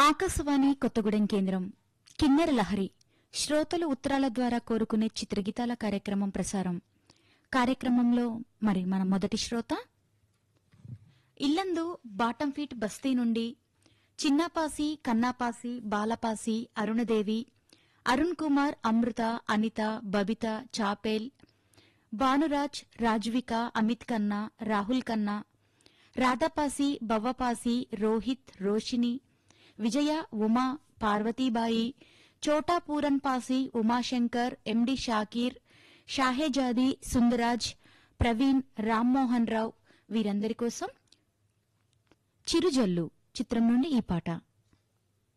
ఆకాశవాణి కొత్తగూడెం కేంద్రం కిన్నెర లహరి శ్రోతలు ఉత్తరాల ద్వారా కోరుకునే చిత్రగీతాల కార్యక్రమం ప్రసారం కార్యక్రమంలో మరి మన మొదటి శ్రోత ఇల్లందు బాటం ఫీట్ బస్తీ నుండి చిన్నాపాసి కన్నాపాసి బాలపాసి అరుణదేవి అరుణ్ కుమార్ అమృత అనిత బబిత చాపేల్ భానురాజ్ రాజ్విక అమిత్ కన్నా రాహుల్ కన్నా రాధాపాసి బవ్వపాసి రోహిత్ రోషిని విజయ ఉమా పార్వతీబాయి చోటా పూరన్ పాసి ఉమాశంకర్ ఎండి షాకీర్ షాహేజాది సుందరాజ్ ప్రవీణ్ రామ్మోహన్ రావు వీరందరి కోసం చిరుజల్లు చిత్రం నుండి ఈ పాట